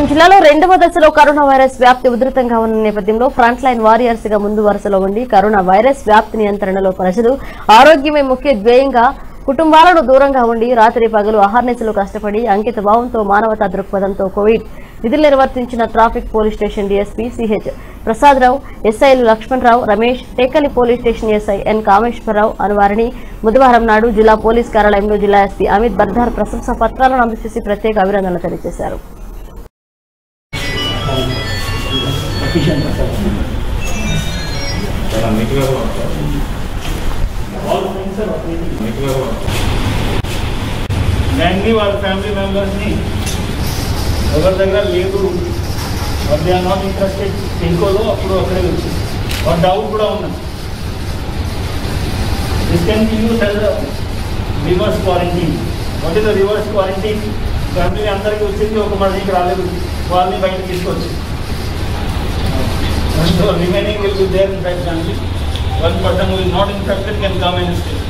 ఖమ్మం జిల్లాలో రెండవ దశలో కరోనా వైరస్ వ్యాప్తి ఉధృతంగా ఉన్న నేపథ్యంలో ఫ్రంట్ లైన్ వారియర్స్ గా ముందు వరుసలో ఉండి కరోనా వైరస్ వ్యాప్తి నియంత్రణలో ప్రజలు ఆరోగ్యమే ముఖ్య ధ్యేయంగా కుటుంబాలను దూరంగా ఉండి రాత్రి పగలు అహర్నిశలు కష్టపడి అంకిత భావంతో మానవతా దృక్పథంతో కోవిడ్ విధులు నిర్వర్తించిన traffic police station DSP CH Prasadarao ఎస్ఐలు Lakshmanarao Ramesh Tekali police station SI N Kameswararao అను వారిని బుధవారం నాడు జిల్లా పోలీస్ కార్యాలయంలో జిల్లా ఎస్పీ అమిత్ బర్ధార్ ప్రశంసా పత్రాలను అందజేసి ప్రత్యేక అభినందనలు తెలియజేశారు చాలా నీట్గా కూడా ఉంటారు నీట్గా కూడా ఉంటారు మెయిన్లీ వాళ్ళ ఫ్యామిలీ మెంబర్స్ని ఎవరి దగ్గర లేదు దే ఆర్ నాట్ ఇంట్రెస్టెడ్ ఇంకోలో అప్పుడు అక్కడే వచ్చింది వాళ్ళ డౌట్ కూడా ఉన్నది this can be use as reverse quarantine what is the reverse quarantine family అందరికీ వచ్చింది ఒక మనిషికి రాలేదు వాళ్ళని బయటకు తీసుకొచ్చి so remaining will be there in fact family one person will not infected can come and stay